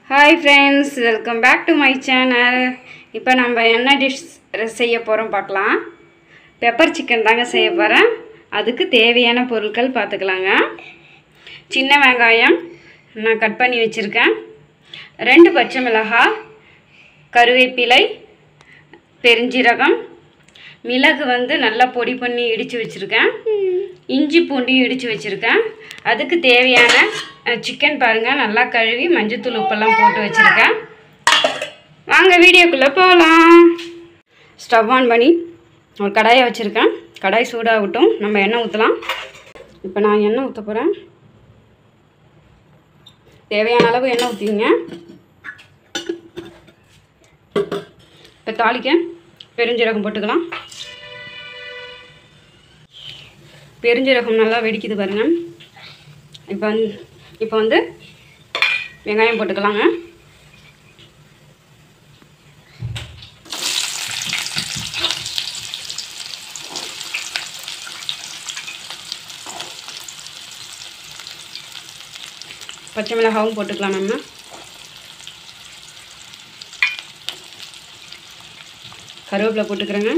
hi friends welcome back to my channel இப்போ நம்ம என்ன டிஷ் செய்ய போகிறோம் பார்க்கலாம் பெப்பர் சிக்கன் தாங்க செய்ய போகிறேன் அதுக்கு தேவையான பொருட்கள் பார்த்துக்கலாங்க சின்ன வெங்காயம் நான் கட் பண்ணி வச்சுருக்கேன் ரெண்டு பச்சை மிளகாய் கருவேப்பிலை பெருஞ்சீரகம் மிளகு வந்து நல்லா பொடி பண்ணி இடித்து வச்சுருக்கேன் இஞ்சி பூண்டி இடித்து வச்சுருக்கேன் அதுக்கு தேவையான சிக்கன் பாருங்கள் நல்லா கழுவி மஞ்சத்தூள் உப்பெல்லாம் போட்டு வச்சுருக்கேன் வாங்க வீடியோக்குள்ளே போகலாம் ஸ்டவ் ஆன் பண்ணி ஒரு கடாயை வச்சுருக்கேன் கடாய் சூடாகட்டும் நம்ம எண்ணெய் ஊற்றலாம் இப்போ நான் எண்ணெய் ஊற்ற போகிறேன் தேவையான அளவு எண்ணெய் ஊற்றிங்க இப்போ தாளிக்க பெருஞ்சீரகம் போட்டுக்கலாம் பெருஞ்சீரகம் நல்லா வெடிக்குது பாருங்க இப்போ வந்து இப்போ வந்து வெங்காயம் போட்டுக்கலாங்க பச்சை மிளகாவும் போட்டுக்கலாம் நம்ம கருவேப்பிலை போட்டுக்கிறேங்க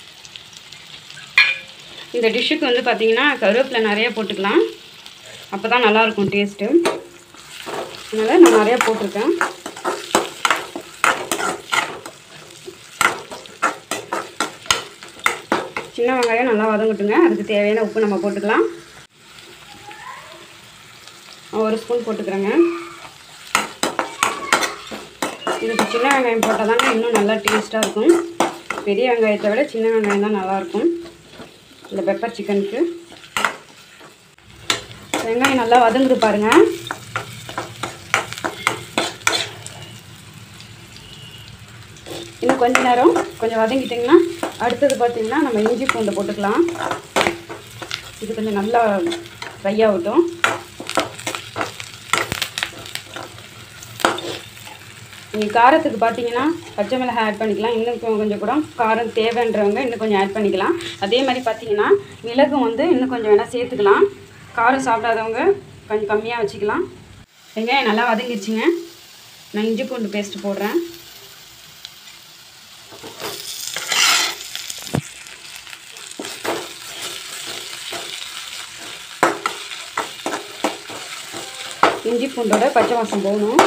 இந்த டிஷ்ஷுக்கு வந்து பார்த்திங்கன்னா கருவேப்பிலை நிறைய போட்டுக்கலாம் அப்போ தான் நல்லாயிருக்கும் டேஸ்ட்டு அதனால் நான் நிறையா போட்டிருக்கேன் சின்ன வெங்காயம் நல்லா வதங்கட்டுங்க அதுக்கு தேவையான உப்பு நம்ம போட்டுக்கலாம் ஒரு ஸ்பூன் போட்டுக்கிறேங்க இதுக்கு சின்ன வெங்காயம் போட்டால் தாங்க இன்னும் நல்லா டேஸ்ட்டாக இருக்கும் பெரிய வெங்காயத்தை விட சின்ன வெங்காயம் தான் நல்லாயிருக்கும் இந்த பெப்பர் சிக்கனுக்கு வெங்காயம் நல்லா வதங்குது பாருங்க இன்னும் கொஞ்ச நேரம் கொஞ்சம் வதங்கிட்டிங்கன்னா அடுத்தது பார்த்திங்கன்னா நம்ம இஞ்சி பூண்டை போட்டுக்கலாம் இது கொஞ்சம் நல்லா ஃப்ரை ஆகட்டும் நீங்கள் காரத்துக்கு பார்த்தீங்கன்னா பச்சை மிளகாய் ஆட் பண்ணிக்கலாம் இன்னும் கொஞ்சம் கூட காரம் தேவைன்றவங்க இன்னும் கொஞ்சம் ஆட் பண்ணிக்கலாம் அதே மாதிரி பார்த்தீங்கன்னா மிளகும் வந்து இன்னும் கொஞ்சம் வேணால் சேர்த்துக்கலாம் காரம் சாப்பிடாதவங்க கொஞ்சம் கம்மியாக வச்சுக்கலாம் வெங்காயம் நல்லா வதங்கிடுச்சிங்க நான் இஞ்சி பூண்டு பேஸ்ட்டு போடுறேன் இஞ்சி பூண்டோட பச்சை வாசம் போகணும்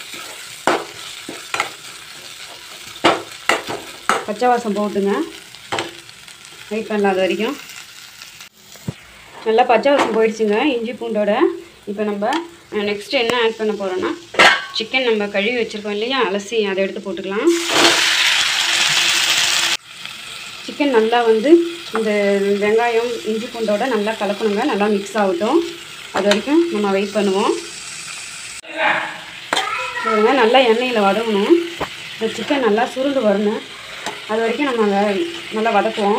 பச்சை வாசம் போட்டுங்க வெயிட் பண்ணலாம் அது வரைக்கும் நல்லா பச்சை வாசம் போயிடுச்சுங்க இஞ்சி பூண்டோட இப்போ நம்ம நெக்ஸ்ட்டு என்ன ஆட் பண்ண போகிறோன்னா சிக்கன் நம்ம கழுவி வச்சுருக்கோம் இல்லையா அலசி அதை எடுத்து போட்டுக்கலாம் சிக்கன் நல்லா வந்து இந்த வெங்காயம் இஞ்சி பூண்டோட நல்லா கலக்கணுங்க நல்லா மிக்ஸ் ஆகட்டும் அது வரைக்கும் நம்ம வெயிட் பண்ணுவோம் பாருங்க நல்லா எண்ணெயில் வதங்கணும் இந்த சிக்கன் நல்லா சுருண்டு வரணும் அது வரைக்கும் நம்ம அதை நல்லா வதக்குவோம்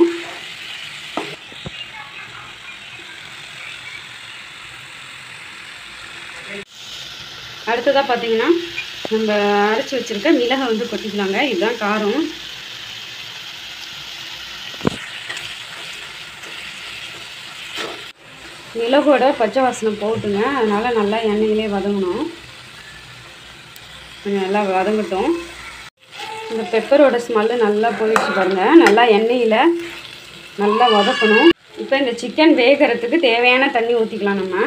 அடுத்ததாக பார்த்தீங்கன்னா நம்ம அரைச்சி வச்சுருக்க மிளகை வந்து கொட்டிக்கலாங்க இதுதான் காரம் மிளகோட பச்சை வாசனை போட்டுங்க அதனால் நல்லா எண்ணெயிலே வதங்கணும் கொஞ்சம் நல்லா வதங்கட்டும் இந்த பெப்பரோட ஸ்மெல்லு நல்லா போயிடுச்சு பாருங்கள் நல்லா எண்ணெயில் நல்லா வதக்கணும் இப்போ இந்த சிக்கன் வேகிறதுக்கு தேவையான தண்ணி ஊற்றிக்கலாம் நம்ம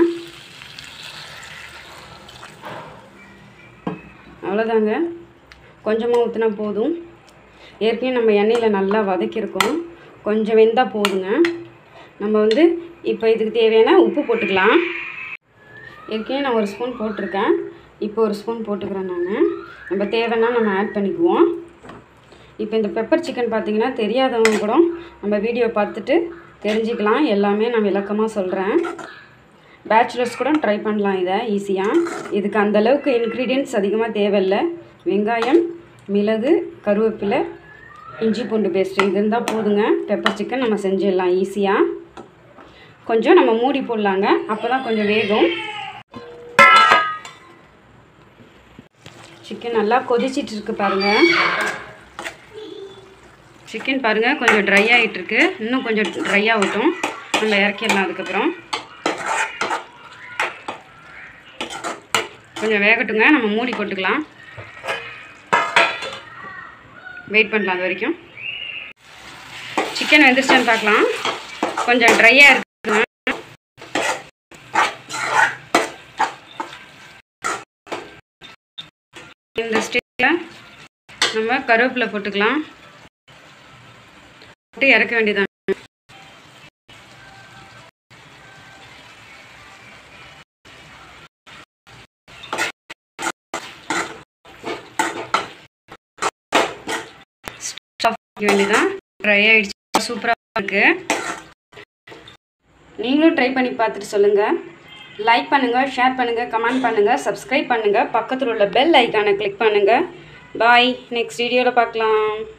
அவ்வளோதாங்க கொஞ்சமாக ஊற்றினா போதும் ஏற்கனவே நம்ம எண்ணெயில் நல்லா வதக்கியிருக்கோம் கொஞ்சம் வெந்தால் போதுங்க நம்ம வந்து இப்போ இதுக்கு தேவையான உப்பு போட்டுக்கலாம் ஏற்கனவே நான் ஒரு ஸ்பூன் போட்டிருக்கேன் இப்போ ஒரு ஸ்பூன் போட்டுக்கிறேன் நான் நம்ம தேவைன்னா நம்ம ஆட் பண்ணிக்குவோம் இப்போ இந்த பெப்பர் சிக்கன் பார்த்திங்கன்னா தெரியாதவங்க கூட நம்ம வீடியோ பார்த்துட்டு தெரிஞ்சுக்கலாம் எல்லாமே நான் விளக்கமாக சொல்கிறேன் பேச்சுலர்ஸ் கூட ட்ரை பண்ணலாம் இதை ஈஸியாக இதுக்கு அந்தளவுக்கு இன்க்ரீடியன்ட்ஸ் அதிகமாக தேவையில்லை வெங்காயம் மிளகு கருவேப்பிலை இஞ்சி பூண்டு பேஸ்ட்டு இது இருந்தால் போதுங்க பெப்பர் சிக்கன் நம்ம செஞ்சிடலாம் ஈஸியாக கொஞ்சம் நம்ம மூடி போடலாங்க அப்போ தான் கொஞ்சம் வேகும் சிக்கன் நல்லா கொதிச்சிட்டு இருக்கு பாருங்கள் சிக்கன் பாருங்கள் கொஞ்சம் ட்ரை ஆகிட்டுருக்கு இன்னும் கொஞ்சம் ட்ரை ஆகட்டும் நம்ம இறக்கிடலாம் அதுக்கப்புறம் கொஞ்சம் வேகட்டுங்க நம்ம மூடி போட்டுக்கலாம் வெயிட் பண்ணலாம் அது வரைக்கும் சிக்கன் வெந்துருச்சான்னு பார்க்கலாம் கொஞ்சம் ட்ரையாக இருக்குங்க இந்த ஸ்டேஜில் நம்ம கருவேப்பிலை போட்டுக்கலாம் போட்டு இறக்க வேண்டியதான் வேண்டியதான் ட்ரை ஆகிடுச்சு சூப்பராக இருக்குது நீங்களும் ட்ரை பண்ணி பார்த்துட்டு சொல்லுங்கள் லைக் பண்ணுங்கள் ஷேர் பண்ணுங்கள் கமெண்ட் பண்ணுங்கள் சப்ஸ்கிரைப் பண்ணுங்கள் பக்கத்தில் உள்ள பெல் ஐக்கானை கிளிக் பண்ணுங்கள் பாய் நெக்ஸ்ட் வீடியோவில் பார்க்கலாம்